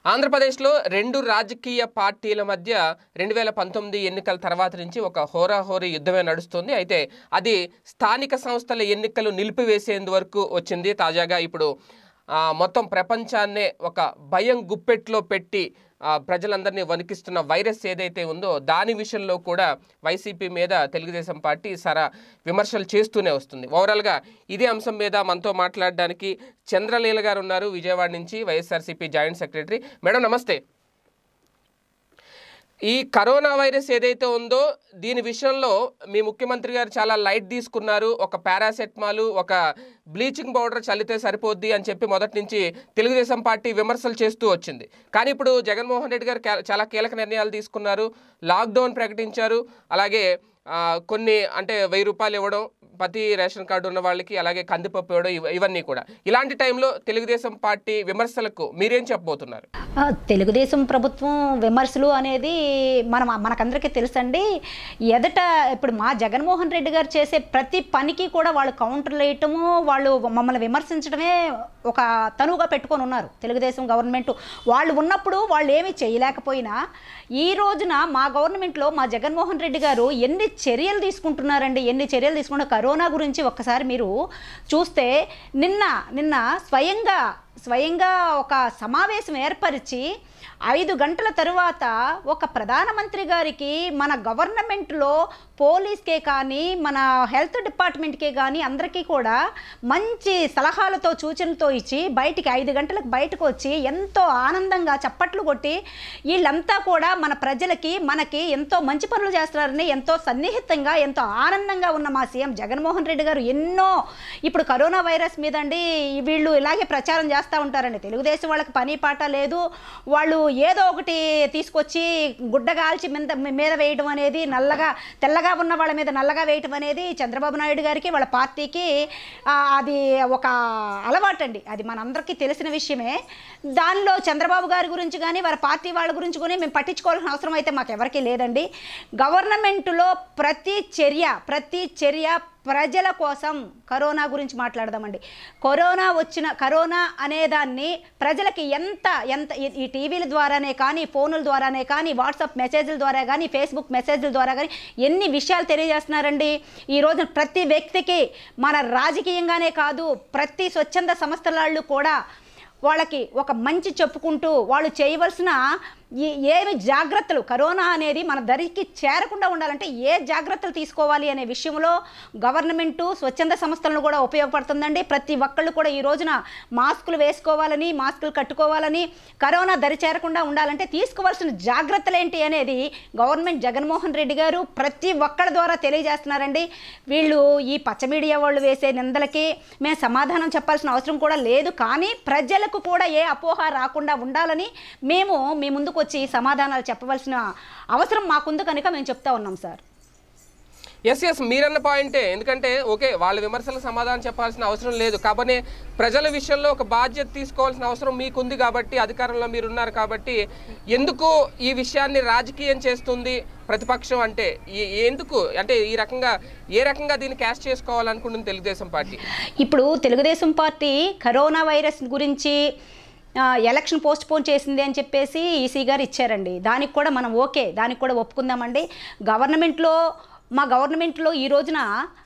ఆంధ్రప్రదేశ్లో రెండు రాజకీయ పార్టీల మధ్య రెండు వేల పంతొమ్మిది ఎన్నికల తర్వాత నుంచి ఒక హోరాహోరీ యుద్ధమే నడుస్తుంది అయితే అది స్థానిక సంస్థల ఎన్నికలు నిలిపివేసేందువరకు వచ్చింది తాజాగా ఇప్పుడు ఆ, మొత్తం ప్రపంచాన్నే ఒక భయం గుప్పెట్లో పెట్టి ఆ, ప్రజలందరినీ వణికిస్తున్న వైరస్ ఏదైతే ఉందో దాని విషయంలో కూడా వైసీపీ మీద తెలుగుదేశం పార్టీ సరా విమర్శలు చేస్తూనే వస్తుంది ఓవరాల్గా ఇదే అంశం మీద మనతో మాట్లాడడానికి చంద్రలీల గారు ఉన్నారు విజయవాడ నుంచి వైఎస్ఆర్సీపీ జాయింట్ సెక్రటరీ మేడం నమస్తే ఈ కరోనా వైరస్ ఏదైతే ఉందో దీని విషయంలో మీ ముఖ్యమంత్రి గారు చాలా లైట్ తీసుకున్నారు ఒక పారాసెటమాల్ ఒక బ్లీచింగ్ పౌడర్ చల్లితే సరిపోద్ది అని చెప్పి మొదటి నుంచి తెలుగుదేశం పార్టీ విమర్శలు చేస్తూ వచ్చింది కానీ ఇప్పుడు జగన్మోహన్ రెడ్డి గారు కే- చాలా కీలక నిర్ణయాలు తీసుకున్నారు లాక్డౌన్ ప్రకటించారు అలాగే ఆ, కొన్ని అంటే వెయ్యి రూపాయలు ఇవ్వడం ప్రతి రేషన్ కార్డు ఉన్న వాళ్ళకి అలాగే కందిపప్పు ఇవ్వడం ఇవ- ఇవన్నీ కూడా ఇలాంటి టైంలో తెలుగుదేశం పార్టీ విమర్శలకు మీరేం చెప్పబోతున్నారు ఆ, తెలుగుదేశం ప్రభుత్వం విమర్శలు అనేది మనం మనకందరికీ తెలుసండి ఎదట ఇప్పుడు మా జగన్మోహన్ రెడ్డి గారు చేసే ప్రతి పనికి కూడా వాళ్ళు కౌంటర్లు వేయటము వాళ్ళు మమ్మల్ని విమర్శించడమే ఒక తనువుగా పెట్టుకొని ఉన్నారు తెలుగుదేశం గవర్నమెంట్ వాళ్ళు ఉన్నప్పుడు వాళ్ళు ఏమీ చేయలేకపోయినా ఈ రోజున మా గవర్నమెంట్లో మా జగన్మోహన్ రెడ్డి గారు ఎన్ని చర్యలు తీసుకుంటున్నారండి ఎన్ని చర్యలు తీసుకున్న కరోనా గురించి ఒక్కసారి మీరు చూస్తే నిన్న నిన్న స్వయంగా స్వయంగా ఒక సమావేశం ఏర్పరిచి ఐదు గంటల తరువాత ఒక ప్రధానమంత్రి గారికి మన గవర్నమెంట్లో పోలీస్కే కానీ మన హెల్త్ డిపార్ట్మెంట్కే కానీ అందరికీ కూడా మంచి సలహాలతో సూచనలతో ఇచ్చి బయటికి ఐదు గంటలకు బయటకు వచ్చి ఎంతో ఆనందంగా చప్పట్లు కొట్టి వీళ్ళంతా కూడా మన ప్రజలకి మనకి ఎంతో మంచి పనులు చేస్తున్నారని ఎంతో సన్నిహితంగా ఎంతో ఆనందంగా ఉన్న మా సీఎం జగన్మోహన్ రెడ్డి గారు ఎన్నో ఇప్పుడు కరోనా వైరస్ మీద అండి వీళ్ళు ఇలాగే ప్రచారం చేస్తూ ఉంటారండి తెలుగుదేశం వాళ్ళకి పని పాట లేదు వాళ్ళు ఏదో ఒకటి తీసుకొచ్చి గుడ్డగాల్చి మీద మీద వేయడం అనేది నల్లగా తెల్లగా ఉన్న వాళ్ళ మీద నల్లగా వేయటం అనేది చంద్రబాబు నాయుడు గారికి వాళ్ళ పార్టీకి ఆ, అది ఒక అలవాటండి అది మనందరికీ తెలిసిన విషయమే దానిలో చంద్రబాబు గారి గురించి కానీ వారి పార్టీ వాళ్ళ గురించి కానీ మేము పట్టించుకోవాల్సిన అవసరం అయితే మాకు ఎవరికీ లేదండి గవర్నమెంట్లో ప్రతి చర్య ప్రతి చర్య ప్రజల కోసం కరోనా గురించి మాట్లాడదామండి కరోనా వచ్చిన కరోనా అనేదాన్ని ప్రజలకి ఎంత ఎంత ఈ- ఈ టీవీల ద్వారానే కానీ ఫోనుల ద్వారానే కానీ వాట్సాప్ మెసేజ్ల ద్వారా కానీ ఫేస్బుక్ మెసేజ్ల ద్వారా కానీ ఎన్ని విషయాలు తెలియజేస్తున్నారండి ఈ రోజు ప్రతి వ్యక్తికి మన రాజకీయంగానే కాదు ప్రతి స్వచ్ఛంద సంస్థల వాళ్ళు కూడా వాళ్ళకి ఒక మంచి చెప్పుకుంటూ వాళ్ళు చేయవలసిన ఈ ఏమి జాగ్రత్తలు కరోనా అనేది మన దరికి చేరకుండా ఉండాలంటే ఏ జాగ్రత్తలు తీసుకోవాలి అనే విషయంలో గవర్నమెంటు స్వచ్ఛంద సంస్థలను కూడా ఉపయోగపడుతుందండి ప్రతి ఒక్కళ్ళు కూడా ఈ రోజున మాస్కులు వేసుకోవాలని మాస్కులు కట్టుకోవాలని కరోనా దరి చేరకుండా ఉండాలంటే తీసుకోవాల్సిన జాగ్రత్తలు ఏంటి అనేది గవర్నమెంట్ జగన్మోహన్ రెడ్డి గారు ప్రతి ఒక్కళ్ళ ద్వారా తెలియజేస్తున్నారండి వీళ్ళు ఈ పచ్చ మీడియా వాళ్ళు వేసే నిందలకి మేము సమాధానం చెప్పాల్సిన అవసరం కూడా లేదు కానీ ప్రజలకు కూడా ఏ అపోహ రాకుండా ఉండాలని మేము మీ ముందుకు వచ్చి సమాధానాలు చెప్పవలసిన అవసరం మాకుంది కనుక మేము చెప్తా ఉన్నాం సార్ ఎస్ ఎస్ మీరన్న పాయింటే ఎందుకంటే ఓకే వాళ్ళ విమర్శలకు సమాధానం చెప్పాల్సిన అవసరం లేదు కాబట్టి ప్రజల విషయంలో ఒక బాధ్యత తీసుకోవాల్సిన అవసరం మీకుంది కాబట్టి అధికారంలో మీరున్నారు కాబట్టి ఎందుకు ఈ విషయాన్ని రాజకీయం చేస్తుంది ప్రతిపక్షం అంటే ఈ- ఎందుకు అంటే ఈ రకంగా ఏ రకంగా దీన్ని క్యాష్ చేసుకోవాలనుకుంటుంది తెలుగుదేశం పార్టీ ఇప్పుడు తెలుగుదేశం పార్టీ కరోనా వైరస్ గురించి ఆ, ఎలక్షన్ పోస్ట్ పోన్ చేసింది అని చెప్పేసి ఈసీ గారు ఇచ్చారండి దానికి కూడా మనం ఓకే దానికి కూడా ఒప్పుకుందామండి గవర్నమెంట్లో మా గవర్నమెంట్లో ఈ రోజున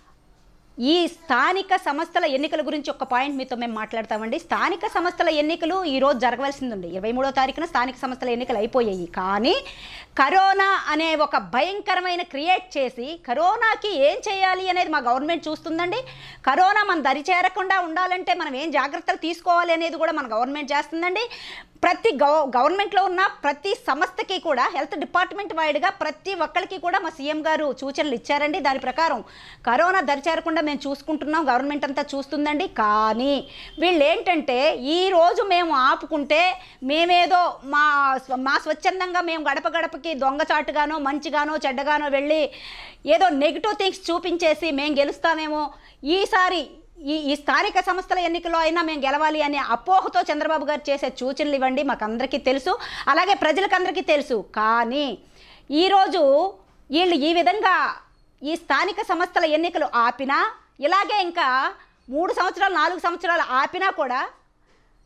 ఈ స్థానిక సంస్థల ఎన్నికల గురించి ఒక పాయింట్ మీతో మేము మాట్లాడతామండి స్థానిక సంస్థల ఎన్నికలు ఈ రోజు జరగవలసింది ఇరవై మూడో తారీఖున స్థానిక సంస్థల ఎన్నికలు అయిపోయాయి కానీ కరోనా అనే ఒక భయంకరమైన క్రియేట్ చేసి కరోనాకి ఏం చేయాలి అనేది మా గవర్నమెంట్ చూస్తుందండి కరోనా మన దరి చేరకుండా ఉండాలంటే మనం ఏం జాగ్రత్తలు తీసుకోవాలి అనేది కూడా మన గవర్నమెంట్ చేస్తుందండి ప్రతి గవ గవర్నమెంట్లో ఉన్న ప్రతి సంస్థకి కూడా హెల్త్ డిపార్ట్మెంట్ వైడ్గా ప్రతి ఒక్కరికి కూడా మా సీఎం గారు సూచనలు ఇచ్చారండి దాని ప్రకారం కరోనా దరిచేరకుండా మేము చూసుకుంటున్నాం గవర్నమెంట్ అంతా చూస్తుందండి కానీ వీళ్ళు ఏంటంటే ఈ రోజు మేము ఆపుకుంటే మేమేదో మా స్వ- మా స్వచ్ఛందంగా మేము గడప గడపకి దొంగచాటుగానో మంచిగానో చెడ్డగానో వెళ్ళి ఏదో నెగిటివ్ థింగ్స్ చూపించేసి మేము గెలుస్తామేమో ఈసారి ఈ ఈ స్థానిక సంస్థల ఎన్నికల్లో అయినా మేము గెలవాలి అనే అపోహతో చంద్రబాబు గారు చేసే సూచనలు ఇవ్వండి మాకు అందరికీ తెలుసు అలాగే ప్రజలకు అందరికీ తెలుసు కానీ ఈరోజు వీళ్ళు ఈ విధంగా ఈ స్థానిక సంస్థల ఎన్నికలు ఆపినా ఇలాగే ఇంకా మూడు సంవత్సరాలు నాలుగు సంవత్సరాలు ఆపినా కూడా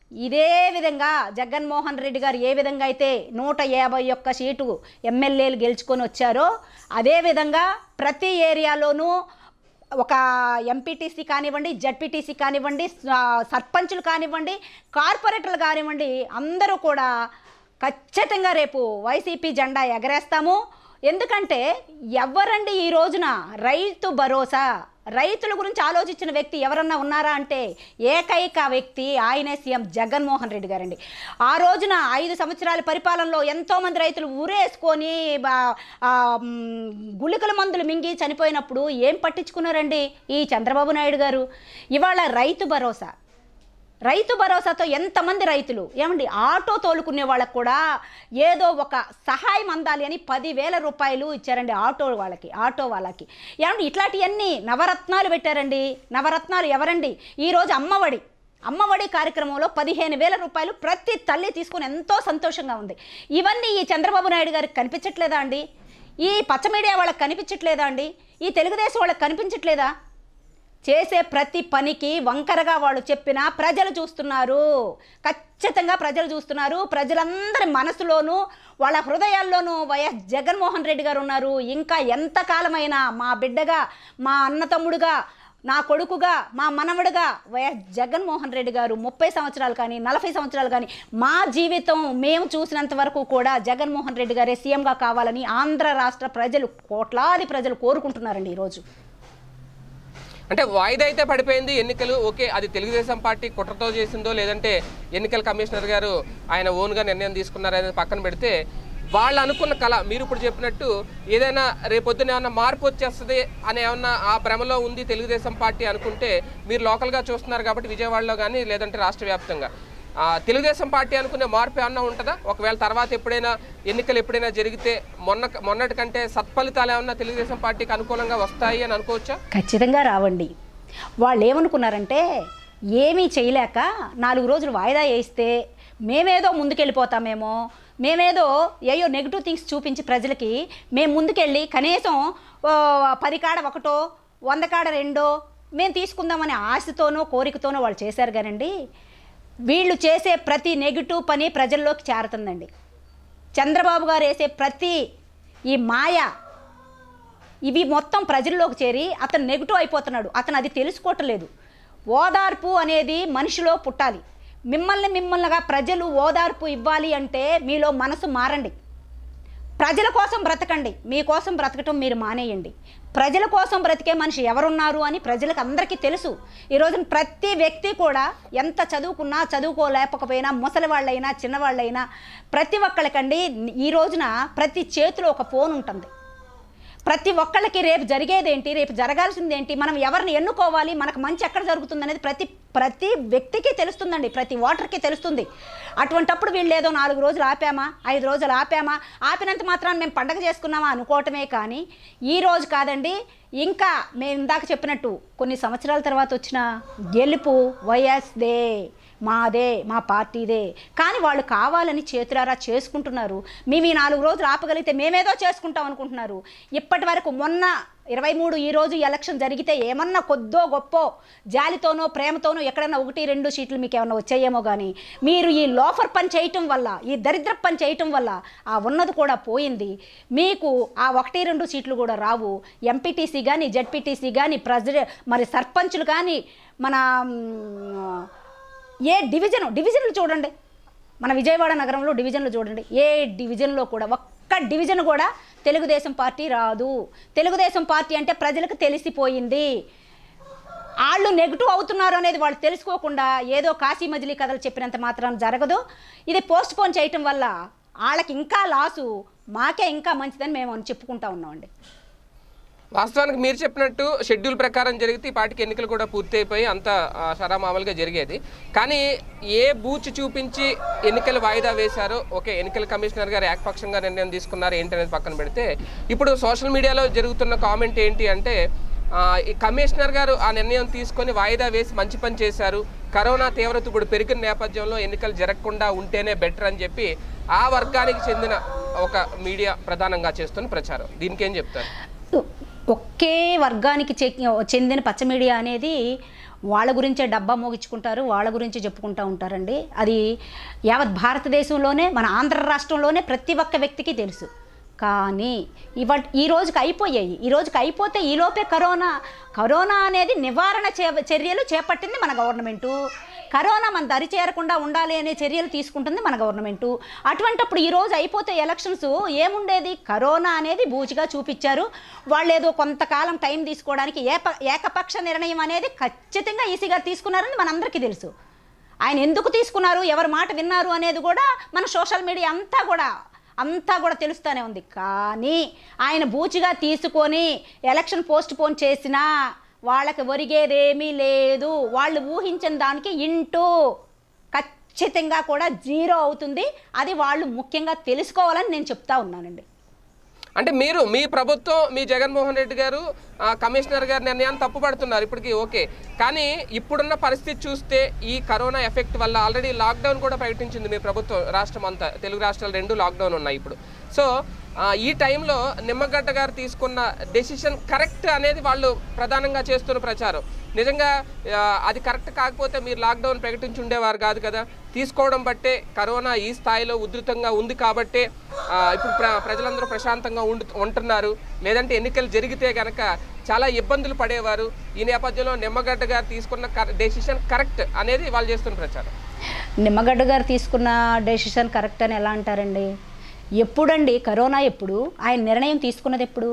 ఇదే విధంగా జగన్మోహన్ రెడ్డి గారు ఏ విధంగా అయితే నూట యాభై ఒక్క సీటు ఎమ్మెల్యేలు గెలుచుకొని వచ్చారో అదే విధంగా ప్రతి ఏరియాలోనూ ఒక ఎంపీటీసీ కానివ్వండి జడ్పీటీసీ కానివ్వండి స- సర్పంచులు కానివ్వండి కార్పొరేటర్లు కానివ్వండి అందరూ కూడా ఖచ్చితంగా రేపు వైసీపీ జెండా ఎగరేస్తాము ఎందుకంటే ఎవరండి ఈ రోజున రైతు భరోసా రైతుల గురించి ఆలోచించిన వ్యక్తి ఎవరన్నా ఉన్నారా అంటే ఏకైక వ్యక్తి ఆయనే సీఎం జగన్మోహన్ రెడ్డి గారండి ఆ రోజున ఐదు సంవత్సరాల పరిపాలనలో ఎంతోమంది రైతులు ఊరేసుకొని బా- ఆ, మ్, గుళికల మందులు మింగి చనిపోయినప్పుడు ఏం పట్టించుకున్నారండి ఈ చంద్రబాబు నాయుడు గారు ఇవాళ రైతు భరోసా రైతు భరోసాతో ఎంతమంది రైతులు ఏమండి ఆటో తోలుకునే వాళ్ళకు కూడా ఏదో ఒక సహాయం అందాలి అని పదివేల రూపాయలు ఇచ్చారండి ఆటో వాళ్ళకి ఆటో వాళ్ళకి ఏమండి ఇట్లాంటివన్నీ నవరత్నాలు పెట్టారండి నవరత్నాలు ఎవరండి ఈరోజు అమ్మఒడి అమ్మఒడి కార్యక్రమంలో పదిహేను వేల రూపాయలు ప్రతి తల్లి తీసుకుని ఎంతో సంతోషంగా ఉంది ఇవన్నీ ఈ చంద్రబాబు నాయుడు గారికి కనిపించట్లేదా అండి ఈ పచ్చ మీడియా వాళ్ళకి కనిపించట్లేదా అండి ఈ తెలుగుదేశం వాళ్ళకి కనిపించట్లేదా చేసే ప్రతి పనికి వంకరగా వాళ్ళు చెప్పినా ప్రజలు చూస్తున్నారు ఖచ్చితంగా ప్రజలు చూస్తున్నారు ప్రజలందరి మనసులోనూ వాళ్ళ హృదయాల్లోనూ వైఎస్ జగన్మోహన్ రెడ్డి గారు ఉన్నారు ఇంకా ఎంతకాలమైనా మా బిడ్డగా మా అన్నతమ్ముడుగా నా కొడుకుగా మా మనవడుగా వైఎస్ జగన్మోహన్ రెడ్డి గారు ముప్పై సంవత్సరాలు కానీ నలభై సంవత్సరాలు కానీ మా జీవితం మేము చూసినంత వరకు కూడా జగన్మోహన్ రెడ్డి గారే సీఎంగా కావాలని ఆంధ్ర రాష్ట్ర ప్రజలు కోట్లాది ప్రజలు కోరుకుంటున్నారండి ఈరోజు అంటే వాయిదా అయితే పడిపోయింది ఎన్నికలు ఓకే అది తెలుగుదేశం పార్టీ కుట్రతో చేసిందో లేదంటే ఎన్నికల కమిషనర్ గారు ఆయన ఓన్గా నిర్ణయం తీసుకున్నారనేది పక్కన పెడితే వాళ్ళు అనుకున్న కళ మీరు ఇప్పుడు చెప్పినట్టు ఏదైనా రేపొద్దున ఏమన్నా మార్పు వచ్చేస్తుంది అని ఏమన్నా ఆ భ్రమలో ఉంది తెలుగుదేశం పార్టీ అనుకుంటే మీరు లోకల్గా చూస్తున్నారు కాబట్టి విజయవాడలో కానీ లేదంటే రాష్ట్ర వ్యాప్తంగా ఆ, తెలుగుదేశం పార్టీ అనుకునే మార్పు ఏమన్నా ఉంటుందా ఒకవేళ తర్వాత ఎప్పుడైనా ఎన్నికలు ఎప్పుడైనా జరిగితే మొన్న మొన్నటి కంటే సత్ఫలితాలు ఏమన్నా తెలుగుదేశం పార్టీకి అనుకూలంగా వస్తాయి అని అనుకోవచ్చా ఖచ్చితంగా రావండి వాళ్ళు ఏమనుకున్నారంటే ఏమీ చేయలేక నాలుగు రోజులు వాయిదా వేస్తే మేమేదో ముందుకెళ్ళిపోతామేమో మేమేదో ఏయో నెగిటివ్ థింగ్స్ చూపించి ప్రజలకి మేము ముందుకెళ్ళి కనీసం ఓ, పది కాడ ఒకటో వంద కాడ రెండో మేము తీసుకుందామనే ఆశతోనో కోరికతోనో వాళ్ళు చేశారు కానండి వీళ్ళు చేసే ప్రతి నెగిటివ్ పని ప్రజల్లోకి చేరుతుందండి చంద్రబాబు గారు వేసే ప్రతి ఈ మాయ ఇవి మొత్తం ప్రజల్లోకి చేరి అతను నెగిటివ్ అయిపోతున్నాడు అతను అది తెలుసుకోవట్లేదు ఓదార్పు అనేది మనిషిలో పుట్టాలి మిమ్మల్ని మిమ్మల్నిగా ప్రజలు ఓదార్పు ఇవ్వాలి అంటే మీలో మనసు మారండి ప్రజల కోసం బ్రతకండి మీకోసం బ్రతకటం మీరు మానేయండి ప్రజల కోసం బ్రతికే మనిషి ఎవరున్నారు అని ప్రజలకు అందరికీ తెలుసు ఈ రోజున ప్రతి వ్యక్తి కూడా ఎంత చదువుకున్నా చదువుకోలేకపోయినా ముసలి వాళ్ళైనా చిన్నవాళ్ళైనా ప్రతి ఒక్కళ్ళకండి ఈ రోజున ప్రతి చేతిలో ఒక ఫోన్ ఉంటుంది ప్రతి ఒక్కళ్ళకి రేపు జరిగేదేంటి రేపు జరగాల్సిందేంటి మనం ఎవరిని ఎన్నుకోవాలి మనకు మంచి ఎక్కడ జరుగుతుంది అనేది ప్రతి ప్రతి వ్యక్తికి తెలుస్తుందండి ప్రతి ఓటర్కి తెలుస్తుంది అటువంటప్పుడు వీళ్ళు ఏదో నాలుగు రోజులు ఆపామా ఐదు రోజులు ఆపామా ఆపినంత మాత్రాన్ని మేము పండగ చేసుకున్నామా అనుకోవటమే కానీ ఈ రోజు కాదండి ఇంకా మేము ఇందాక చెప్పినట్టు కొన్ని సంవత్సరాల తర్వాత వచ్చిన గెలుపు వైఎస్దే మాదే మా పార్టీదే కానీ వాళ్ళు కావాలని చేతులారా చేసుకుంటున్నారు మేము ఈ నాలుగు రోజులు ఆపగలిగితే మేమేదో చేసుకుంటాం అనుకుంటున్నారు ఇప్పటి వరకు మొన్న ఇరవై మూడు ఈ రోజు ఎలక్షన్ జరిగితే ఏమన్నా కొద్దో గొప్పో జాలితోనో ప్రేమతోనో ఎక్కడన్నా ఒకటి రెండు సీట్లు మీకు ఏమన్నా వచ్చాయేమో కానీ మీరు ఈ లోఫర్ పని చేయటం వల్ల ఈ దరిద్ర పని చేయటం వల్ల ఆ ఉన్నది కూడా పోయింది మీకు ఆ ఒకటి రెండు సీట్లు కూడా రావు ఎంపీటీసీ కానీ జడ్పీటీసీ కానీ ప్రెసిడెంట్ మరి సర్పంచులు కానీ మన మ్, ఏ డివిజన్ డివిజన్లు చూడండి మన విజయవాడ నగరంలో డివిజన్లు చూడండి ఏ డివిజన్లో కూడా ఒక్క డివిజన్ కూడా తెలుగుదేశం పార్టీ రాదు తెలుగుదేశం పార్టీ అంటే ప్రజలకు తెలిసిపోయింది వాళ్ళు నెగిటివ్ అవుతున్నారు అనేది వాళ్ళు తెలుసుకోకుండా ఏదో కాశీ మజిలీ కథలు చెప్పినంత మాత్రం జరగదు ఇది పోస్ట్ పోన్ చేయటం వల్ల వాళ్ళకి ఇంకా లాసు మాకే ఇంకా మంచిదని మేము చెప్పుకుంటా ఉన్నామండి వాస్తవానికి మీరు చెప్పినట్టు షెడ్యూల్ ప్రకారం జరిగితే ఈ పార్టీకి ఎన్నికలు కూడా పూర్తి అయిపోయి అంత సరామామలుగా జరిగేది కానీ ఏ బూచి చూపించి ఎన్నికలు వాయిదా వేశారో ఓకే ఎన్నికల కమిషనర్ గారు ఏకపక్షంగా నిర్ణయం తీసుకున్నారు ఏంటనేది పక్కన పెడితే ఇప్పుడు సోషల్ మీడియాలో జరుగుతున్న కామెంట్ ఏంటి అంటే ఆ, ఈ కమిషనర్ గారు ఆ నిర్ణయం తీసుకొని వాయిదా వేసి మంచి పని చేశారు కరోనా తీవ్రత ఇప్పుడు పెరిగిన నేపథ్యంలో ఎన్నికలు జరగకుండా ఉంటేనే బెటర్ అని చెప్పి ఆ వర్గానికి చెందిన ఒక మీడియా ప్రధానంగా చేస్తున్న ప్రచారం దీనికి ఏం చెప్తారు ఒకే వర్గానికి చె- చెందిన పచ్చ మీడియా అనేది వాళ్ళ గురించే డబ్బా మోగించుకుంటారు వాళ్ళ గురించి చెప్పుకుంటూ ఉంటారండి అది యావత్ భారతదేశంలోనే మన ఆంధ్ర రాష్ట్రంలోనే ప్రతి ఒక్క వ్యక్తికి తెలుసు కానీ ఇవాళ ఈ రోజుకి అయిపోయాయి ఈ రోజుకి అయిపోతే ఈలోపే కరోనా కరోనా అనేది నివారణ చే చర్యలు చేపట్టింది మన గవర్నమెంటు కరోనా మన దరి చేరకుండా ఉండాలి అనే చర్యలు తీసుకుంటుంది మన గవర్నమెంటు అటువంటప్పుడు ఈ రోజు అయిపోతే ఎలక్షన్స్ ఏముండేది కరోనా అనేది బూచిగా చూపించారు వాళ్ళు ఏదో కొంతకాలం టైం తీసుకోవడానికి ఏప ఏకపక్ష నిర్ణయం అనేది ఖచ్చితంగా ఈసీ గారు తీసుకున్నారని మనందరికీ తెలుసు ఆయన ఎందుకు తీసుకున్నారు ఎవరి మాట విన్నారు అనేది కూడా మన సోషల్ మీడియా అంతా కూడా అంతా కూడా తెలుస్తూనే ఉంది కానీ ఆయన బూచిగా తీసుకొని ఎలక్షన్ పోస్ట్ పోన్ చేసినా వాళ్ళకి ఒరిగేదేమీ లేదు వాళ్ళు ఊహించిన దానికి ఇంటూ ఖచ్చితంగా కూడా జీరో అవుతుంది అది వాళ్ళు ముఖ్యంగా తెలుసుకోవాలని నేను చెప్తా ఉన్నానండి అంటే మీరు మీ ప్రభుత్వం మీ జగన్మోహన్ రెడ్డి గారు ఆ, కమిషనర్ గారి నిర్ణయాన్ని తప్పుపడుతున్నారు ఇప్పటికి ఓకే కానీ ఇప్పుడున్న పరిస్థితి చూస్తే ఈ కరోనా ఎఫెక్ట్ వల్ల ఆల్రెడీ లాక్డౌన్ కూడా ప్రకటించింది మీ ప్రభుత్వం రాష్ట్రం అంతా తెలుగు రాష్ట్రాలు రెండు లాక్డౌన్ ఉన్నాయి ఇప్పుడు సో ఆ, ఈ టైంలో నిమ్మగడ్డ గారు తీసుకున్న డెసిషన్ కరెక్ట్ అనేది వాళ్ళు ప్రధానంగా చేస్తున్న ప్రచారం నిజంగా ఆ, అది కరెక్ట్ కాకపోతే మీరు లాక్డౌన్ ప్రకటించి ఉండేవారు కాదు కదా తీసుకోవడం బట్టే కరోనా ఈ స్థాయిలో ఉధృతంగా ఉంది కాబట్టే ఆ, ఇప్పుడు ప్ర ప్రజలందరూ ప్రశాంతంగా ఉండు ఉంటున్నారు లేదంటే ఎన్నికలు జరిగితే కనుక చాలా ఇబ్బందులు పడేవారు ఈ నేపథ్యంలో నిమ్మగడ్డ గారు తీసుకున్న డెసిషన్ కరెక్ట్ అనేది వాళ్ళు చేస్తున్న ప్రచారం నిమ్మగడ్డ గారు తీసుకున్న డెసిషన్ కరెక్ట్ అని ఎలా అంటారండి ఎప్పుడండి కరోనా ఎప్పుడు ఆయన నిర్ణయం తీసుకున్నది ఎప్పుడు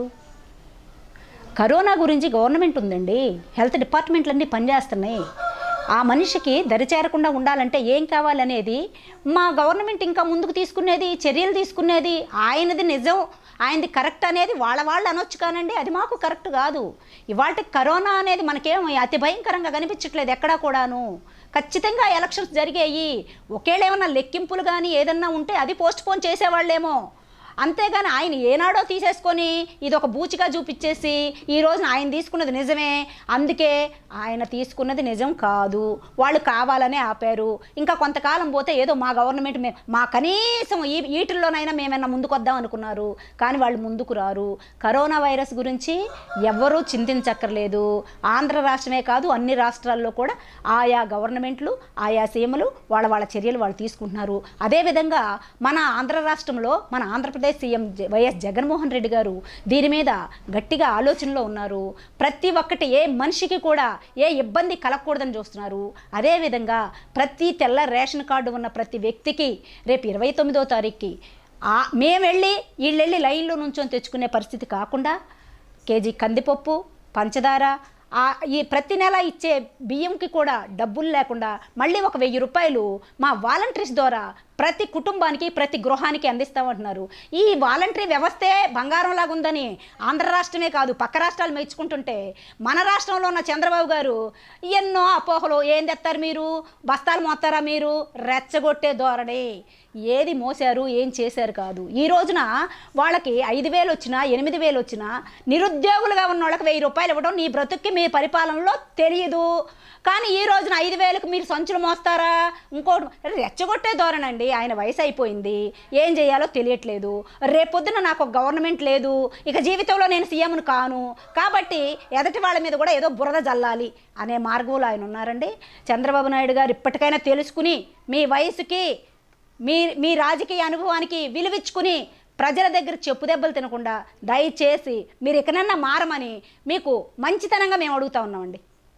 కరోనా గురించి గవర్నమెంట్ ఉందండి హెల్త్ డిపార్ట్మెంట్లన్నీ పనిచేస్తున్నాయి ఆ మనిషికి దరిచేరకుండా ఉండాలంటే ఏం కావాలనేది మా గవర్నమెంట్ ఇంకా ముందుకు తీసుకునేది చర్యలు తీసుకునేది ఆయనది నిజం ఆయనది కరెక్ట్ అనేది వాళ్ళ వాళ్ళు అనొచ్చు కానండి అది మాకు కరెక్ట్ కాదు ఇవాళ కరోనా అనేది మనకేం అతి భయంకరంగా కనిపించట్లేదు ఎక్కడా కూడాను ఖచ్చితంగా ఎలక్షన్స్ జరిగాయి ఒకేళ ఏమన్నా లెక్కింపులు కానీ ఏదన్నా ఉంటే అది పోస్ట్ పోన్ చేసేవాళ్ళేమో అంతేగాని ఆయన ఏనాడో తీసేసుకొని ఇది ఒక బూచిగా చూపించేసి ఈ రోజున ఆయన తీసుకున్నది నిజమే అందుకే ఆయన తీసుకున్నది నిజం కాదు వాళ్ళు కావాలనే ఆపారు ఇంకా కొంతకాలం పోతే ఏదో మా గవర్నమెంట్ మే మా కనీసం ఈ వీటిల్లోనైనా మేమైనా ముందుకు వద్దాం అనుకున్నారు కానీ వాళ్ళు ముందుకు రారు కరోనా వైరస్ గురించి ఎవ్వరూ చింతించక్కర్లేదు ఆంధ్ర రాష్ట్రమే కాదు అన్ని రాష్ట్రాల్లో కూడా ఆయా గవర్నమెంట్లు ఆయా సీఎంలు వాళ్ళ వాళ్ళ చర్యలు వాళ్ళు తీసుకుంటున్నారు అదేవిధంగా మన ఆంధ్ర రాష్ట్రంలో మన ఆంధ్రప్రదేశ్ సీఎం జ- వైఎస్ జగన్మోహన్ రెడ్డి గారు దీని మీద గట్టిగా ఆలోచనలో ఉన్నారు ప్రతి ఒక్కటి ఏ మనిషికి కూడా ఏ ఇబ్బంది కలగకూడదని చూస్తున్నారు అదేవిధంగా ప్రతి తెల్ల రేషన్ కార్డు ఉన్న ప్రతి వ్యక్తికి రేపు ఇరవై తొమ్మిదో తారీఖుకి ఆ మేము వెళ్ళి వీళ్ళు వెళ్ళి లైన్లో నుంచొని తెచ్చుకునే పరిస్థితి కాకుండా కేజీ కందిపప్పు పంచదార ఆ ఈ ప్రతి నెల ఇచ్చే బియ్యంకి కూడా డబ్బులు లేకుండా మళ్ళీ ఒక వెయ్యి రూపాయలు మా వాలంటీర్స్ ద్వారా ప్రతి కుటుంబానికి ప్రతి గృహానికి అందిస్తామంటున్నారు ఈ వాలంటరీ వ్యవస్థే బంగారంలాగా ఉందని ఆంధ్ర రాష్ట్రమే కాదు పక్క రాష్ట్రాలు మెచ్చుకుంటుంటే మన రాష్ట్రంలో ఉన్న చంద్రబాబు గారు ఎన్నో అపోహలు ఏం తెస్తారు మీరు బస్తాలు మోస్తారా మీరు రెచ్చగొట్టే ధోరణి ఏది మోసారు ఏం చేశారు కాదు ఈ రోజున వాళ్ళకి ఐదు వేలు వచ్చినా ఎనిమిది వేలు వచ్చినా నిరుద్యోగులుగా ఉన్న వాళ్ళకి వెయ్యి రూపాయలు ఇవ్వడం నీ బ్రతుక్కి మీ పరిపాలనలో తెలియదు కానీ ఈ రోజున ఐదు వేలకు మీరు సంచులు మోస్తారా ఇంకోటి రెచ్చగొట్టే ధోరణండి ఆయన వయసు అయిపోయింది ఏం చేయాలో తెలియట్లేదు రేపొద్దున నాకు ఒక గవర్నమెంట్ లేదు ఇక జీవితంలో నేను సీఎంను కాను కాబట్టి ఎదటి వాళ్ళ మీద కూడా ఏదో బురద జల్లాలి అనే మార్గంలో ఆయన ఉన్నారండి చంద్రబాబు నాయుడు గారు ఇప్పటికైనా తెలుసుకుని మీ వయసుకి మీ మీ రాజకీయ అనుభవానికి విలువిచ్చుకుని ప్రజల దగ్గర చెప్పు దెబ్బలు తినకుండా దయచేసి మీరు ఎక్కడన్నా మారమని మీకు మంచితనంగా మేము అడుగుతా ఉన్నామండి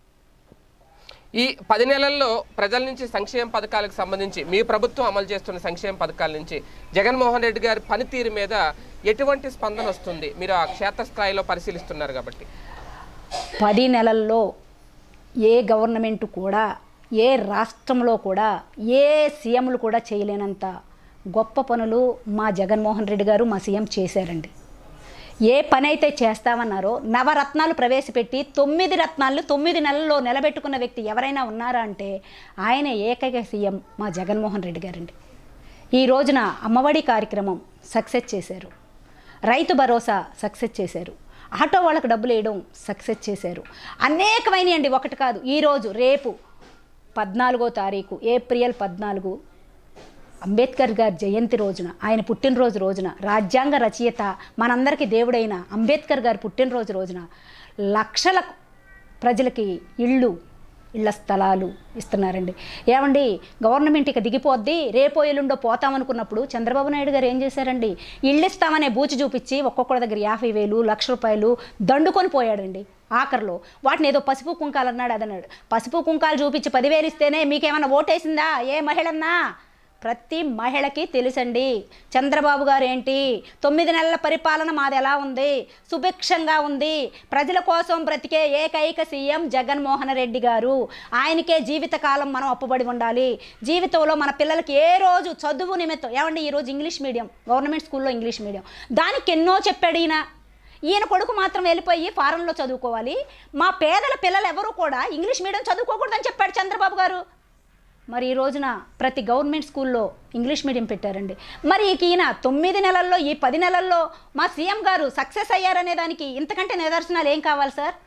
ఈ పది నెలల్లో ప్రజల నుంచి సంక్షేమ పథకాలకు సంబంధించి మీ ప్రభుత్వం అమలు చేస్తున్న సంక్షేమ పథకాల నుంచి జగన్మోహన్ రెడ్డి గారి పనితీరు మీద ఎటువంటి స్పందన వస్తుంది మీరు ఆ క్షేత్రస్థాయిలో పరిశీలిస్తున్నారు కాబట్టి పది నెలల్లో ఏ గవర్నమెంట్ కూడా ఏ రాష్ట్రంలో కూడా ఏ సీఎంలు కూడా చేయలేనంత గొప్ప పనులు మా జగన్మోహన్ రెడ్డి గారు మా సీఎం చేశారండి ఏ పని అయితే చేస్తామన్నారో నవరత్నాలు ప్రవేశపెట్టి తొమ్మిది రత్నాలు తొమ్మిది నెలల్లో నిలబెట్టుకున్న వ్యక్తి ఎవరైనా ఉన్నారా అంటే ఆయన ఏకైక సీఎం మా జగన్మోహన్ రెడ్డి గారండి ఈ రోజున అమ్మఒడి కార్యక్రమం సక్సెస్ చేశారు రైతు భరోసా సక్సెస్ చేశారు ఆటో వాళ్ళకి డబ్బులు వేయడం సక్సెస్ చేశారు అనేకమైనవి అండి ఒకటి కాదు ఈరోజు రేపు పద్నాలుగో తారీఖు ఏప్రిల్ పద్నాలుగు అంబేద్కర్ గారి జయంతి రోజున ఆయన పుట్టినరోజు రోజున రాజ్యాంగ రచయిత మనందరికీ దేవుడైన అంబేద్కర్ గారి పుట్టినరోజు రోజున లక్షల ప్రజలకి ఇళ్ళు ఇళ్ల స్థలాలు ఇస్తున్నారండి ఏమండి గవర్నమెంట్ ఇక దిగిపోద్ది రేపో ఎల్లుండో పోతామనుకున్నప్పుడు చంద్రబాబు నాయుడు గారు ఏం చేశారండి ఇళ్ళు ఇస్తామనే బూచి చూపించి ఒక్కొక్కరి దగ్గర యాభై వేలు లక్ష రూపాయలు దండుకొని పోయాడండి ఆఖరిలో వాటిని ఏదో పసుపు కుంకాలు అన్నాడు అదన్నాడు పసుపు కుంకాలు చూపించి పదివేలు ఇస్తేనే మీకేమన్నా ఓటేసిందా ఏ మహిళన్నా ప్రతి మహిళకి తెలుసండి చంద్రబాబు గారు ఏంటి తొమ్మిది నెలల పరిపాలన మాది ఎలా ఉంది సుభిక్షంగా ఉంది ప్రజల కోసం బ్రతికే ఏకైక సీఎం జగన్మోహన్ రెడ్డి గారు ఆయనకే జీవితకాలం మనం అప్పుబడి ఉండాలి జీవితంలో మన పిల్లలకి ఏ రోజు చదువు నిమిత్తం ఏమండి ఈరోజు ఇంగ్లీష్ మీడియం గవర్నమెంట్ స్కూల్లో ఇంగ్లీష్ మీడియం దానికి ఎన్నో చెప్పాడు ఈయన ఈయన కొడుకు మాత్రం వెళ్ళిపోయి ఫారెన్లో చదువుకోవాలి మా పేదల పిల్లలు ఎవరు కూడా ఇంగ్లీష్ మీడియం చదువుకోకూడదని చెప్పాడు చంద్రబాబు గారు మరి ఈ రోజున ప్రతి గవర్నమెంట్ స్కూల్లో ఇంగ్లీష్ మీడియం పెట్టారండి మరి ఇక ఈయన తొమ్మిది నెలల్లో ఈ పది నెలల్లో మా సీఎం గారు సక్సెస్ అయ్యారనే దానికి ఇంతకంటే నిదర్శనాలు ఏం కావాలి సార్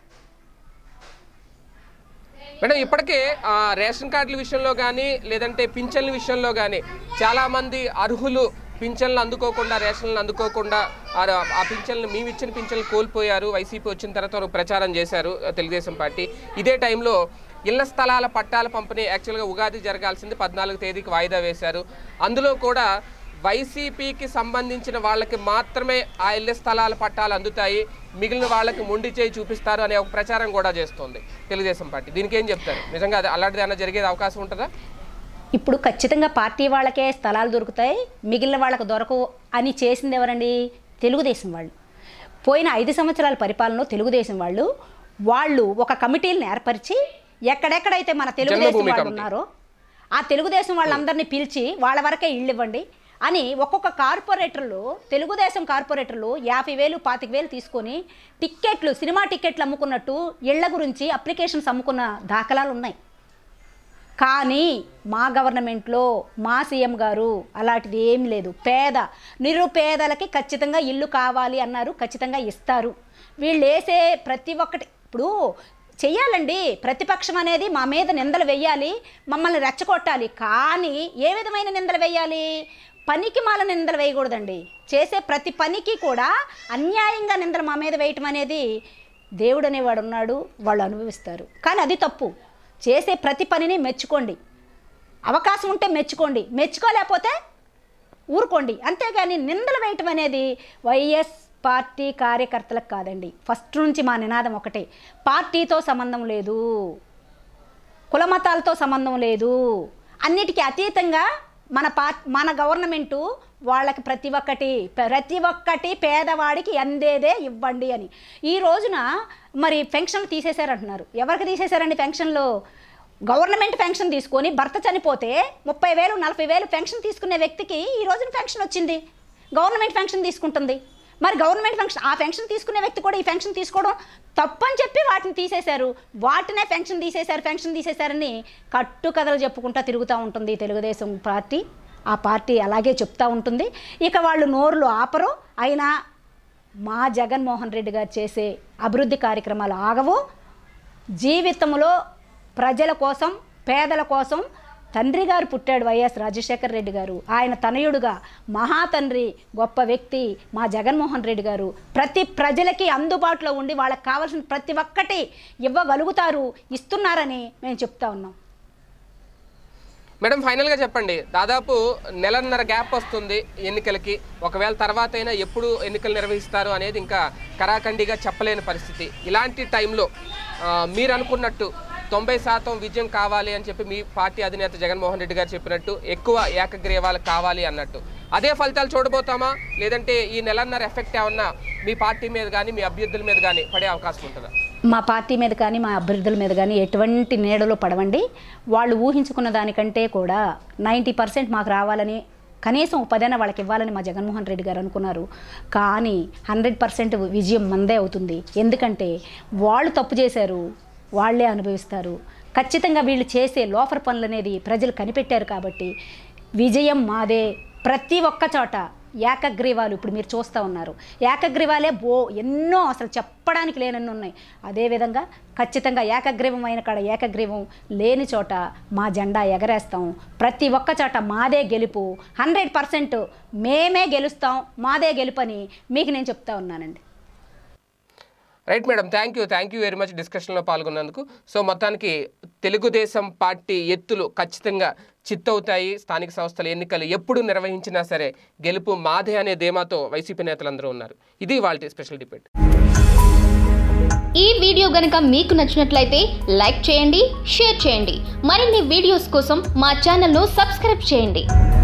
మేడం ఇప్పటికే ఆ, రేషన్ కార్డుల విషయంలో కానీ లేదంటే పింఛన్ల విషయంలో కానీ చాలామంది అర్హులు పింఛన్లు అందుకోకుండా రేషన్లు అందుకోకుండా ఆ ఆ పింఛన్లు మేము ఇచ్చిన పింఛన్లు కోల్పోయారు వైసీపీ వచ్చిన తర్వాత వారు ప్రచారం చేశారు ఆ, తెలుగుదేశం పార్టీ ఇదే టైంలో ఇళ్ల స్థలాల పట్టాల పంపిణీ యాక్చువల్గా ఉగాది జరగాల్సింది పద్నాలుగు తేదీకి వాయిదా వేశారు అందులో కూడా వైసీపీకి సంబంధించిన వాళ్ళకి మాత్రమే ఆ ఇళ్ల స్థలాల పట్టాలు అందుతాయి మిగిలిన వాళ్ళకి మొండి చేయి చూపిస్తారు అనే ఒక ప్రచారం కూడా చేస్తోంది తెలుగుదేశం పార్టీ దీనికి ఏం చెప్తారు నిజంగా అది అలాంటిది ఏమైనా జరిగేది అవకాశం ఉంటుందా ఇప్పుడు ఖచ్చితంగా పార్టీ వాళ్ళకే స్థలాలు దొరుకుతాయి మిగిలిన వాళ్ళకు దొరకవు అని చేసింది ఎవరండి తెలుగుదేశం వాళ్ళు పోయిన ఐదు సంవత్సరాల పరిపాలనలో తెలుగుదేశం వాళ్ళు వాళ్ళు ఒక కమిటీలను ఏర్పరిచి ఎక్కడెక్కడైతే మన తెలుగుదేశం జన్మభూమి వాళ్ళు కమిటీ. ఉన్నారో ఆ తెలుగుదేశం వాళ్ళందరినీ పిలిచి వాళ్ళ వరకే ఇళ్ళు ఇవ్వండి అని ఒక్కొక్క కార్పొరేటర్లు తెలుగుదేశం కార్పొరేటర్లు యాభై వేలు పాతిక వేలు తీసుకొని టిక్కెట్లు సినిమా టిక్కెట్లు అమ్ముకున్నట్టు ఇళ్ల గురించి అప్లికేషన్స్ అమ్ముకున్న దాఖలాలు ఉన్నాయి కానీ మా గవర్నమెంట్లో మా సీఎం గారు అలాంటిది ఏం లేదు పేద నిరుపేదలకి ఖచ్చితంగా ఇల్లు కావాలి అన్నారు ఖచ్చితంగా ఇస్తారు వీళ్ళు వేసే ప్రతి ఒక్కటి ఇప్పుడు చెయ్యాలండి ప్రతిపక్షం అనేది మా మీద నిందలు వెయ్యాలి మమ్మల్ని రెచ్చగొట్టాలి కానీ ఏ విధమైన నిందలు వెయ్యాలి పనికి మాల నిందలు వేయకూడదండి చేసే ప్రతి పనికి కూడా అన్యాయంగా నిందలు మా మీద వేయటం అనేది దేవుడు అనేవాడు ఉన్నాడు వాళ్ళు అనుభవిస్తారు కానీ అది తప్పు చేసే ప్రతి పనిని మెచ్చుకోండి అవకాశం ఉంటే మెచ్చుకోండి మెచ్చుకోలేకపోతే ఊరుకోండి అంతేగాని నిందలు వేయటం అనేది వైఎస్ పార్టీ కార్యకర్తలకు కాదండి ఫస్ట్ నుంచి మా నినాదం ఒకటే పార్టీతో సంబంధం లేదు కులమతాలతో సంబంధం లేదు అన్నిటికీ అతీతంగా మన పా మన గవర్నమెంటు వాళ్ళకి ప్రతి ఒక్కటి ప్రతి ఒక్కటి పేదవాడికి అందేదే ఇవ్వండి అని ఈ రోజున మరి పెన్షన్లు తీసేశారంటున్నారు ఎవరికి తీసేశారండి పెన్షన్లు గవర్నమెంట్ పెన్షన్ తీసుకొని భర్త చనిపోతే ముప్పై వేలు నలభై వేలు పెన్షన్ తీసుకునే వ్యక్తికి ఈ రోజున పెన్షన్ వచ్చింది గవర్నమెంట్ పెన్షన్ తీసుకుంటుంది మరి గవర్నమెంట్ పెన్షన్ ఆ పెన్షన్ తీసుకునే వ్యక్తి కూడా ఈ పెన్షన్ తీసుకోవడం తప్పని చెప్పి వాటిని తీసేశారు వాటినే పెన్షన్ తీసేశారు పెన్షన్ తీసేశారని కట్టు కథలు చెప్పుకుంటా తిరుగుతూ ఉంటుంది తెలుగుదేశం పార్టీ ఆ పార్టీ అలాగే చెప్తా ఉంటుంది ఇక వాళ్ళు నోరులు ఆపరు అయినా మా జగన్మోహన్ రెడ్డి గారు చేసే అభివృద్ధి కార్యక్రమాలు ఆగవు జీవితంలో ప్రజల కోసం పేదల కోసం తండ్రి గారు పుట్టాడు వైఎస్ రాజశేఖర్ రెడ్డి గారు ఆయన తనయుడుగా మహాతండ్రి గొప్ప వ్యక్తి మా జగన్మోహన్ రెడ్డి గారు ప్రతి ప్రజలకి అందుబాటులో ఉండి వాళ్ళకి కావాల్సిన ప్రతి ఒక్కటి ఇవ్వగలుగుతారు ఇస్తున్నారని మేము చెప్తా ఉన్నాం మేడం ఫైనల్గా చెప్పండి దాదాపు నెలన్నర గ్యాప్ వస్తుంది ఎన్నికలకి ఒకవేళ తర్వాత అయినా ఎప్పుడు ఎన్నికలు నిర్వహిస్తారు అనేది ఇంకా కరాఖండిగా చెప్పలేని పరిస్థితి ఇలాంటి టైంలో ఆ, మీరు అనుకున్నట్టు తొంభై శాతం విజయం కావాలి అని చెప్పి మీ పార్టీ అధినేత జగన్మోహన్ రెడ్డి గారు చెప్పినట్టు ఎక్కువ ఏకగ్రీవాలు కావాలి అన్నట్టు అదే ఫలితాలు చూడబోతామా లేదంటే ఈ నెలన్నర ఎఫెక్ట్ ఏమన్నా మీ పార్టీ మీద కానీ మీ అభ్యర్థుల మీద కానీ పడే అవకాశం ఉంటుందా మా పార్టీ మీద కానీ మా అభ్యర్థుల మీద కానీ ఎటువంటి నీడలో పడవండి వాళ్ళు ఊహించుకున్న దానికంటే కూడా నైంటీ పర్సెంట్ మాకు రావాలని కనీసం పదైనా వాళ్ళకి ఇవ్వాలని మా జగన్మోహన్ రెడ్డి గారు అనుకున్నారు కానీ హండ్రెడ్ పర్సెంట్ విజయం మందే అవుతుంది ఎందుకంటే వాళ్ళు తప్పు చేశారు వాళ్ళే అనుభవిస్తారు ఖచ్చితంగా వీళ్ళు చేసే లోఫర్ పనులు అనేది ప్రజలు కనిపెట్టారు కాబట్టి విజయం మాదే ప్రతి ఒక్క చోట ఏకగ్రీవాలు ఇప్పుడు మీరు చూస్తూ ఉన్నారు ఏకగ్రీవాలే బో ఎన్నో అసలు చెప్పడానికి లేనన్ని ఉన్నాయి అదేవిధంగా ఖచ్చితంగా ఏకగ్రీవం అయిన కాడ ఏకగ్రీవం లేని చోట మా జెండా ఎగరేస్తాం ప్రతి ఒక్క చోట మాదే గెలుపు హండ్రెడ్ పర్సెంట్ మేమే గెలుస్తాం మాదే గెలుపని మీకు నేను చెప్తా ఉన్నానండి right madam thank you thank you very much డిస్కషన్లో పాల్గొన్నందుకు సో మొత్తానికి తెలుగుదేశం పార్టీ ఎత్తులు ఖచ్చితంగా చిత్తవుతాయి స్థానిక సంస్థల ఎన్నికలు ఎప్పుడు నిర్వహించినా సరే గెలుపు మాదే అనే ధీమాతో వైసీపీ నేతలందరూ ఉన్నారు ఇది వాళ్ళ స్పెషల్ డిబేట్ ఈ వీడియో గనుక మీకు నచ్చినట్లయితే లైక్ చేయండి షేర్ చేయండి మరిన్ని వీడియోస్ కోసం మా ఛానల్ను సబ్స్క్రైబ్ చేయండి